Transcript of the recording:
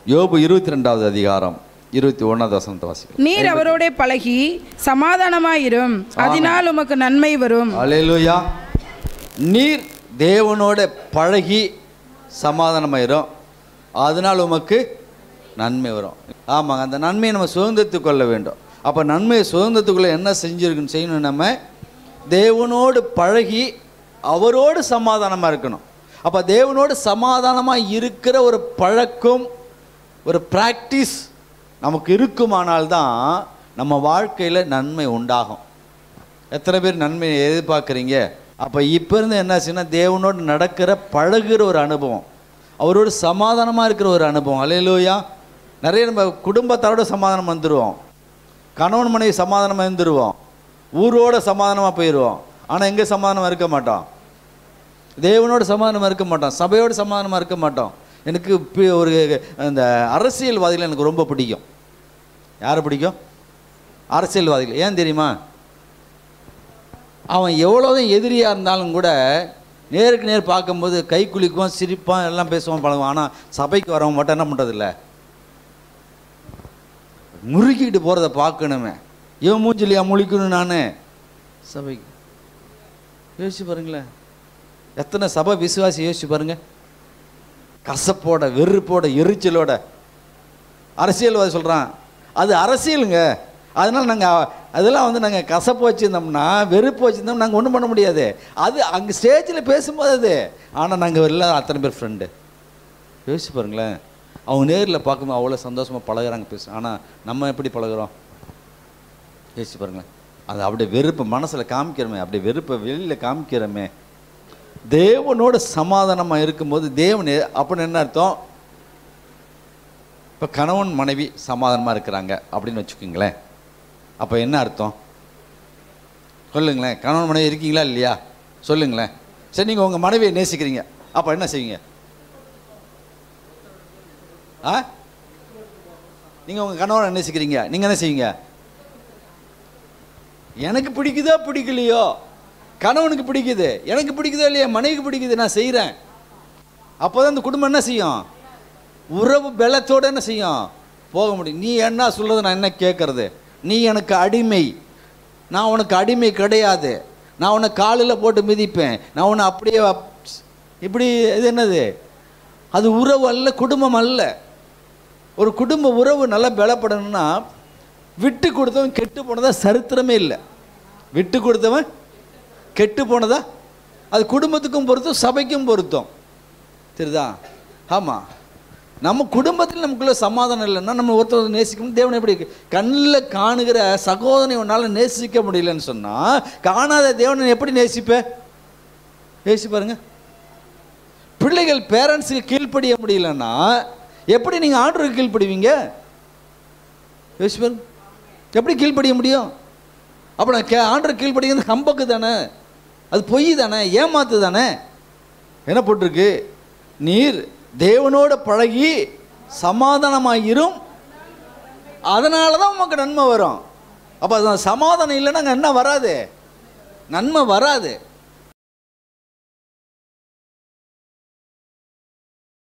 யோபு இருபத்தி ரெண்டாவது அதிகாரம் இருபத்தி ஒன்றாவது வசனத்தை வாசிக்கிறோம் நீர் அவரோடே பழகி சமாதானமாயிரும் அதனால் உமக்கு நன்மை வரும் அலையலுயா நீர் தேவனோட பழகி சமாதானமாயிரும் அதனால் உமக்கு நன்மை வரும் ஆமாங்க அந்த நன்மையை நம்ம சுதந்திரத்து கொள்ள வேண்டும் அப்போ நன்மையை சுதந்திரத்துக்குள்ளே என்ன செஞ்சிருக்குன்னு செய்யணும் நம்ம தேவனோடு பழகி அவரோடு சமாதானமாக இருக்கணும் அப்போ தேவனோடு சமாதானமாக இருக்கிற ஒரு பழக்கம் ஒரு ப்ராக்டிஸ் நமக்கு இருக்குமானால்தான் நம்ம வாழ்க்கையில் நன்மை உண்டாகும் எத்தனை பேர் நன்மையை எதிர்பார்க்குறீங்க அப்போ இப்போ இருந்து என்னாச்சுன்னா தேவனோடு நடக்கிற பழகுற ஒரு அனுபவம் அவரோடு சமாதானமாக இருக்கிற ஒரு அனுபவம் அலையிலோயா நிறைய நம்ம குடும்பத்தாரோட சமாதானம் வந்துடுவோம் கணவன் மனைவி சமாதானமாக இருந்துருவோம் ஊரோட சமாதானமாக போயிடுவோம் ஆனால் எங்கே சமாதானமாக இருக்க மாட்டோம் தேவனோட சமாதானமாக இருக்க மாட்டோம் சபையோடு சமாதானமாக இருக்க மாட்டோம் எனக்கு இப்ப ஒரு அந்த அரசியல்வாதிகள் எனக்கு ரொம்ப பிடிக்கும் யாரை பிடிக்கும் அரசியல்வாதிகள் ஏன் தெரியுமா அவன் எவ்வளோதான் எதிரியாக இருந்தாலும் கூட நேருக்கு நேர் பார்க்கும்போது கை குலுக்குவான் சிரிப்பான் எல்லாம் பேசுவான் பழகுவான் ஆனால் சபைக்கு வரவன் மட்டும் என்ன பண்ணுறதில்ல முறுக்கிட்டு போகிறத பார்க்கணுமே இவன் மூஞ்சிலியா முழிக்கணும் நான் சபைக்கு யோசிச்சு பாருங்களேன் எத்தனை சபை விசுவாசி யோசிச்சு பாருங்க கசப்போட வெறுப்போட எரிச்சலோட அரசியல்வாதி சொல்கிறான் அது அரசியலுங்க அதனால் நாங்கள் அதெல்லாம் வந்து நாங்கள் கசப்பு வச்சுருந்தோம்னா வெறுப்பு வச்சுருந்தோம் நாங்கள் ஒன்றும் பண்ண முடியாது அது அங்கே ஸ்டேஜில் பேசும்போது அது ஆனால் நாங்கள் எல்லாம் அத்தனை பேர் ஃப்ரெண்டு யோசிச்சு பாருங்களேன் அவங்க நேரில் பார்க்கும்போது அவ்வளோ சந்தோஷமாக பழகுறாங்க பேச ஆனால் நம்ம எப்படி பழகுறோம் யோசிச்சு பாருங்களேன் அது அப்படியே வெறுப்பு மனசில் காமிக்கிறோமே அப்படியே வெறுப்பை வெளியில் காமிக்கிறோமே தேவனோட சமாதானமாக இருக்கும்போது தேவன் எ- அப்படின்னு என்ன அர்த்தம் இப்போ கணவன் மனைவி சமாதானமாக இருக்கிறாங்க அப்படின்னு வச்சுக்கோங்களேன் அப்போ என்ன அர்த்தம் சொல்லுங்களேன் கணவன் மனைவி இருக்கீங்களா இல்லையா சொல்லுங்களேன் சரி நீங்கள் உங்கள் மனைவியை நேசிக்கிறீங்க அப்போ என்ன செய்வீங்க ஆ நீங்கள் உங்கள் கணவனை நேசிக்கிறீங்க நீங்கள் என்ன செய்வீங்க எனக்கு பிடிக்குதோ பிடிக்கலையோ கணவனுக்கு பிடிக்குது எனக்கு பிடிக்குதோ இல்லையா மனைவிக்கு பிடிக்குது நான் செய்கிறேன் அப்போ தான் இந்த குடும்பம் என்ன செய்யும் உறவு பலத்தோட என்ன செய்யும் போக முடியும் நீ என்ன சொல்றது நான் என்ன கேட்கறது நீ எனக்கு அடிமை நான் உனக்கு அடிமை கிடையாது நான் உன்னை காலில் போட்டு மிதிப்பேன் நான் உன்னை அப்படியே அப்- இப்படி இது என்னது அது உறவு அல்ல குடும்பம் அல்ல ஒரு குடும்ப உறவு நல்லா பலப்படணும்னா விட்டு கொடுத்தவன் கெட்டு போனதா சரித்திரமே இல்லை விட்டு கொடுத்தவன் கெட்டு போனதா அது குடும்பத்துக்கும் பொருத்தம் சபைக்கும் பொருத்தம் தெரியுதா ஆமாம் நம்ம குடும்பத்தில் நமக்குள்ள சமாதானம் இல்லைன்னா நம்ம ஒருத்தர் நேசிக்கணும் தேவனை எப்படி கண்ணில் காணுகிற சகோதரனை உன்னால் நேசிக்க முடியலன்னு சொன்னால் காணாத தேவனை எப்படி நேசிப்ப நேசி பாருங்க பிள்ளைகள் பேரண்ட்ஸுக்கு கீழ்ப்படிய முடியலன்னா எப்படி நீங்கள் ஆர்டருக்கு கீழ்ப்படிவீங்க யோசிச்சு பாருங்க எப்படி கீழ்ப்படிய முடியும் அப்போ நான் கே ஆண்டர் கீழ்ப்படிக்கிறது ஹம்பக்கு தானே அது பொய் தானே ஏமாத்து தானே என்ன போட்டிருக்கு நீர் தேவனோட பழகி சமாதானமாயிரும் அதனால தான் உமக்கு நன்மை வரும் அப்போ அது சமாதானம் இல்லைன்னா அங்கே என்ன வராது நன்மை வராது